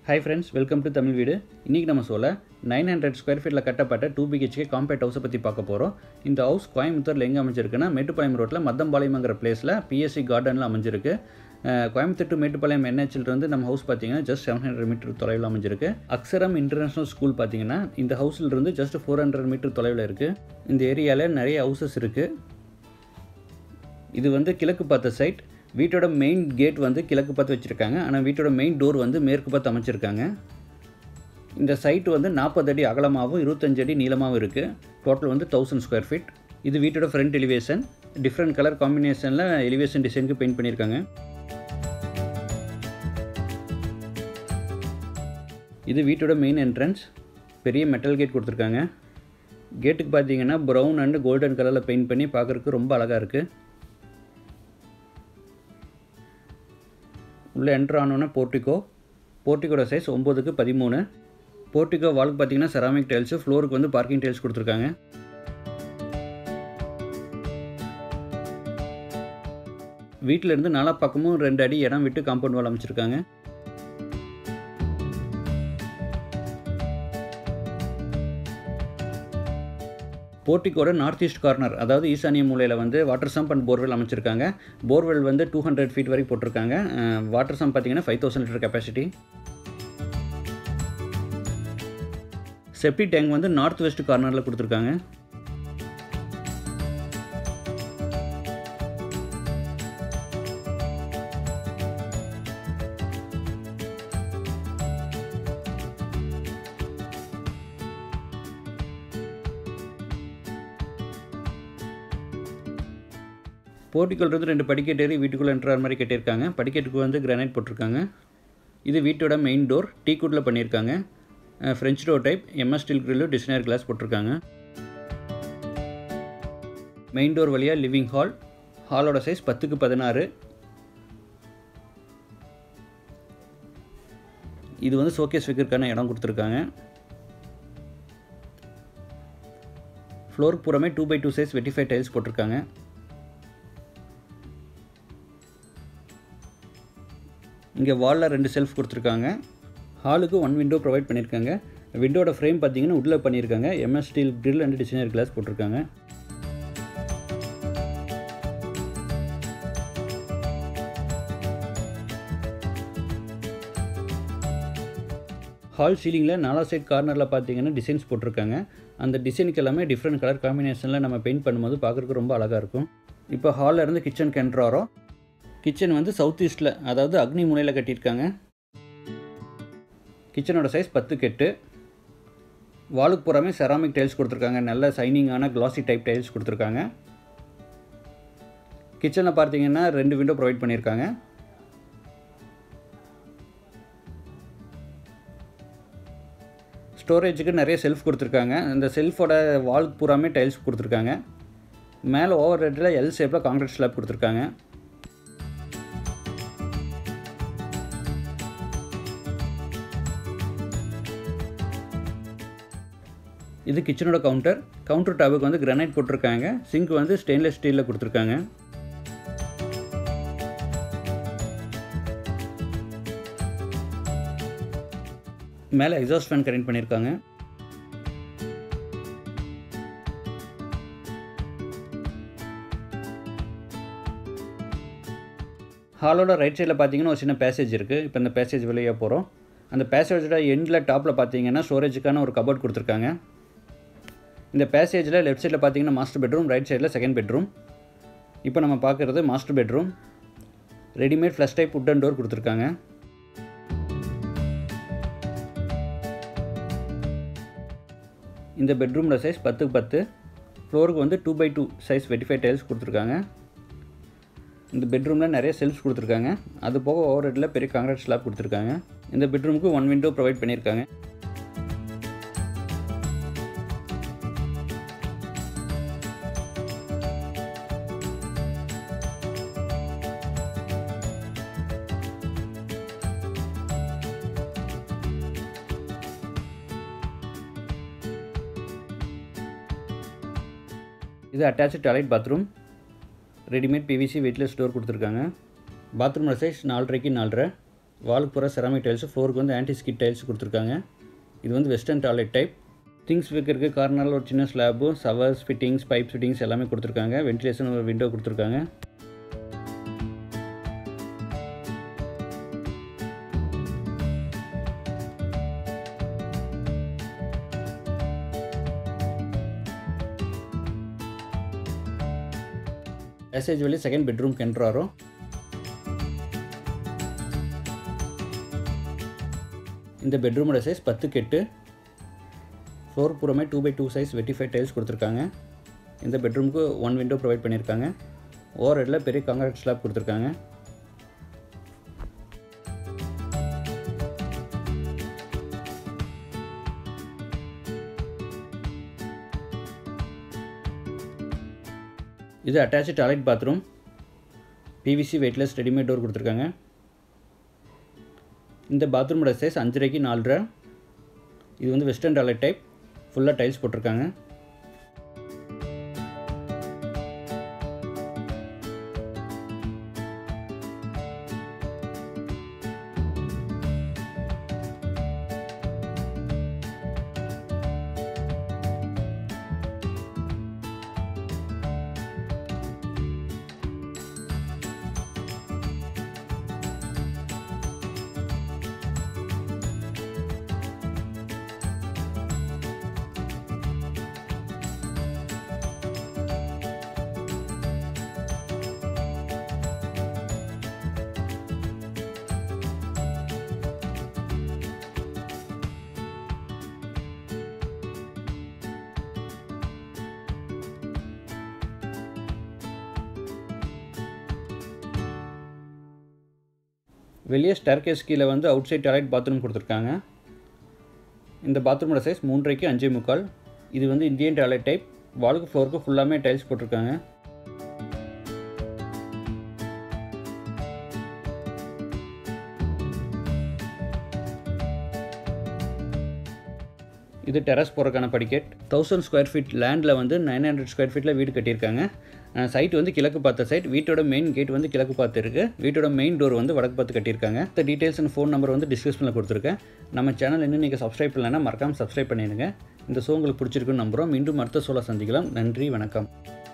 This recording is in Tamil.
hi friends welcome to Tamil வீடு இன்றைக்கி நம்ம சொல்ல நைன் ஹண்ட்ரட் ஸ்கொயர் ஃபீட்டில் கட்டப்பட்ட டூ பிஹெச்கே காம்பேக்ட் ஹவுஸை பற்றி பார்க்க போகிறோம் இந்த ஹவுஸ் கோயம்புத்தூரில் எங்கே அமைஞ்சிருக்குன்னா மேட்டுப்பாளையம் ரோட்டில் மத்தம்பாளையம்ங்கிற பிளேஸில் பிஎஸ்சி கார்டனில் அமைஞ்சிருக்கு அஹ், கோயம்புத்தூர் டு மேட்டுப்பாளையம் NH ல இருந்து நம்ம ஹவுஸ் பார்த்தீங்கன்னா ஜஸ்ட் செவன் ஹண்ட்ரட் மீட்டர் தொலைவில் அமைஞ்சிருக்கு அக்ஸரம் இன்டர்நேஷனல் ஸ்கூல் பார்த்தீங்கன்னா இந்த ஹவுஸில் இருந்து ஜஸ்ட் ஃபோர் ஹண்ட்ரட் மீட்டர் தொலைவில் இருக்குது இந்த ஏரியாவில் நிறைய ஹவுசஸ் இருக்குது இது வந்து கிழக்கு பார்த்த சைட் வீட்டோட மெயின் கேட் வந்து கிழக்கு பார்த்து வச்சுருக்காங்க ஆனால் வீட்டோட மெயின் டோர் வந்து மேற்கு பார்த்து அமைச்சிருக்காங்க இந்த சைட் வந்து நாற்பது அடி அகலமாகவும் இருபத்தஞ்சு அடி நீளமாகவும் இருக்குது டோட்டல் வந்து தௌசண்ட் ஸ்கொயர் ஃபீட் இது வீட்டோட ஃப்ரண்ட் எலிவேஷன் டிஃப்ரெண்ட் கலர் காம்பினேஷனில் எலிவேஷன் டிசைனுக்கு பெயிண்ட் பண்ணியிருக்காங்க இது வீட்டோட மெயின் என்ட்ரன்ஸ் பெரிய மெட்டல் கேட் கொடுத்துருக்காங்க கேட்டுக்கு பார்த்தீங்கன்னா ப்ரௌன் அண்ட் கோல்டன் கலரில் பெயிண்ட் பண்ணி பார்க்குறதுக்கு ரொம்ப அழகாக இருக்குது உள்ளே என்ட்ரு ஆனோன்னா போர்ட்டிகோ போர்ட்டிகோட சைஸ் ஒம்போதுக்கு பதிமூணு போர்ட்டிகோ வாலுக்கு பார்த்தீங்கன்னா செராமிக் டைல்ஸு ஃப்ளோருக்கு வந்து பார்க்கிங் டைல்ஸ் கொடுத்துருக்காங்க வீட்டில் இருந்து நாலா பக்கமும் ரெண்டு அடி இடம் விட்டு காம்பவுண்ட் வால் அமைச்சிருக்காங்க போர்ட்டிக்கோட நார்த் ஈஸ்ட் கார்னர் அதாவது ஈசானிய மூலையில் வந்து வாட்டர் சம்ப் அண்ட் போர்வெல் அமைச்சிருக்காங்க போர்வெல் வந்து டூ ஹண்ட்ரட் ஃபீட் வரைக்கும் போட்டிருக்காங்க வாட்டர் சம்ப் பார்த்தீங்கன்னா five thousand litre capacity septic tank வந்து நார்த் வெஸ்ட் கார்னரில் கொடுத்துருக்காங்க போர்ட்டிக்கோல் ரெண்டு படிக்கட்டு ஏறி வீட்டுக்குள்ளே என்ட்ரார் மாதிரி கட்டியிருக்காங்க படிக்கட்டுக்கு வந்து கிரானைட் போட்டிருக்காங்க இது வீட்டோட மெயின் டோர் டீ குட்டில் பண்ணியிருக்காங்க French door type MS steel கிரில்லும் டிசைனர் கிளாஸ் போட்டிருக்காங்க மெயின் டோர் வழியாக லிவிங் ஹால் ஹாலோட சைஸ் பத்துக்கு பதினாறு இது வந்து ஷோகேஸ் வைக்கிறதுக்கான இடம் கொடுத்துருக்காங்க ஃப்ளோருக்கு பூராமே two by two size vitrified tiles போட்டிருக்காங்க இங்கே வாலில் ரெண்டு செல்ஃப் கொடுத்துருக்காங்க ஹாலுக்கு ஒன் விண்டோ ப்ரொவைட் பண்ணியிருக்காங்க விண்டோட ஃப்ரேம் பார்த்தீங்கன்னா உள்ள பண்ணியிருக்காங்க MS steel grill and designer glass போட்டிருக்காங்க ஹால் சீலிங்கில் நாலா சைட் கார்னரில் பார்த்தீங்கன்னா டிசைன்ஸ் போட்டிருக்காங்க அந்த டிசைனுக்கு எல்லாமே டிஃப்ரெண்ட் கலர் காம்பினேஷனில் நம்ம பெயிண்ட் பண்ணும்போது பார்க்குறதுக்கு ரொம்ப அழகாக இருக்கும் இப்போ ஹாலில் இருந்து கிச்சனுக்கு என்ட்ராரோம் கிச்சன் வந்து சவுத் ஈஸ்ட்டில் அதாவது அக்னி முனையில் கட்டியிருக்காங்க கிச்சனோட சைஸ் பத்து கெட்டு வாலுக்கு பூராமே செராமிக் டைல்ஸ் கொடுத்துருக்காங்க நல்ல சைனிங்கான கிளாசி டைப் டைல்ஸ் கொடுத்துருக்காங்க கிச்சனில் பார்த்தீங்கன்னா ரெண்டு விண்டோ ப்ரொவைட் பண்ணியிருக்காங்க ஸ்டோரேஜுக்கு நிறைய செல்ஃப் கொடுத்துருக்காங்க இந்த செல்ஃபோட வால் பூராமே டைல்ஸ் கொடுத்துருக்காங்க மேலே ஓவர் ஹெட்டில் எல் ஷேப்பில் காங்கிரீட் ஸ்லாப் கொடுத்துருக்காங்க இது கிச்சனோட கவுண்டர் கவுண்டர் டாப்புக்கு வந்து கிரானைட் போட்டிருக்காங்க சிங்க் வந்து ஸ்டெயின்லெஸ் ஸ்டீலில் கொடுத்துருக்காங்க மேலே எக்ஸாஸ்ட் ஃபேன் கனெக்ட் பண்ணியிருக்காங்க ஹாலோட ரைட் சைடில் பார்த்தீங்கன்னா ஒரு சின்ன பேசேஜ் இருக்குது இப்போ இந்த பேசேஜ் வெளியே போகிறோம் அந்த பேசேஜோட எண்டில் டாப்பில் பார்த்தீங்கன்னா ஸ்டோரேஜுக்கான ஒரு கபோர்ட் கொடுத்துருக்காங்க இந்த பேசேஜில் லெஃப்ட் சைடில் பார்த்தீங்கன்னா மாஸ்டர் பெட்ரூம் ரைட் சைடில் செகண்ட் பெட்ரூம் இப்போ நம்ம பார்க்குறது master bedroom readymade flush type wooden door கொடுத்துருக்காங்க இந்த பெட்ரூமோட சைஸ் பத்துக்கு பத்து ஃப்ளோருக்கு வந்து two by two size vitrified tiles கொடுத்துருக்காங்க இந்த பெட்ரூமில் நிறைய செல்ஃப்ஸ் கொடுத்துருக்காங்க அது போக ஓவர் ஹெட்டில் பெரிய காங்கிரீட் ஸ்லாப் கொடுத்துருக்காங்க இந்த பெட்ரூமுக்கு ஒன் விண்டோ ப்ரொவைட் பண்ணியிருக்காங்க இது attach toilet bathroom readymade PVC weightless door கொடுத்துருக்காங்க பாத்ரூமோட சைஸ் நாலரைக்கு நாலரை வாலுக்கு பூரா செராமிக் டைல்ஸ் ஃப்ளோருக்கு வந்து ஆன்டி ஸ்கிட் டைல்ஸ் கொடுத்துருக்காங்க இது வந்து வெஸ்டர்ன் டாய்லெட் டைப் திங்ஸ் வைக்கிறதுக்கு கார்னரில் ஒரு சின்ன slab showers fittings pipe fittings எல்லாமே கொடுத்துருக்காங்க வென்டிலேஷன் ஒரு விண்டோ கொடுத்துருக்காங்க பேசேஜ் வழி செகண்ட் பெட்ரூம் கென்ட்ராரோ இந்த பெட்ரூமோட சைஸ் பத்துக்கு எட்டு ஃப்ளோர் பூரமே two by two size vitrified tiles கொடுத்துருக்காங்க இந்த பெட்ரூமுக்கு ஒன் விண்டோ ப்ரொவைட் பண்ணியிருக்காங்க ஓவர் ஹெட்டில் பெரிய காங்கிரீட் ஸ்லாப் கொடுத்துருக்காங்க இது attach toilet bathroom PVC weightless readymade door கொடுத்துருக்காங்க இந்த பாத்ரூமோட சைஸ் அஞ்சரைக்கு நாலரை இது வந்து வெஸ்டர்ன் டாய்லெட் டைப் ஃபுல்லாக டைல்ஸ் போட்டிருக்காங்க வெளியே ஸ்டேர்கேஸ் கீழே வந்து அவுட் சைட் டாய்லெட் பாத்ரூம் கொடுத்துருக்காங்க இந்த பாத்ரூமோட சைஸ் மூன்றரைக்கு அஞ்சே முக்கால் இது வந்து இந்தியன் டாய்லெட் டைப் வாலுக்கு ஃப்ளோருக்கு ஃபுல்லாமே டைல்ஸ் போட்டிருக்காங்க இது டெரஸ் போகிறக்கான படிக்கட் தௌசண்ட் ஸ்கொயர் ஃபீட் லேண்டில் வந்து நைன் ஹண்ட்ரட் ஸ்கொயர் ஃபீட்டில் வீடு கட்டியிருக்காங்க சைட் வந்து கிழக்கு பார்த்த சைட் வீட்டோட மெயின் கேட் வந்து கிழக்கு பார்த்து இருக்குது வீட்டோட மெயின் டோர் வந்து வடக்கு பார்த்து கட்டியிருக்காங்க இந்த டீட்டெயில்ஸ் அண்ட் ஃபோன் நம்பர் வந்து டிஸ்கிரிப்ஷனில் கொடுத்துருக்கேன் நம்ம சேனல் இன்னும் நீங்கள் சப்ஸ்கிரைப் பண்ணலைன்னா மறக்காமல் சப்ஸ்கிரைப் பண்ணிடுங்க இந்த ஷோ உங்களுக்கு பிடிச்சிருக்குன்னு நம்புகிறோம் மீண்டும் அடுத்த சோலை சந்திக்கலாம் நன்றி வணக்கம்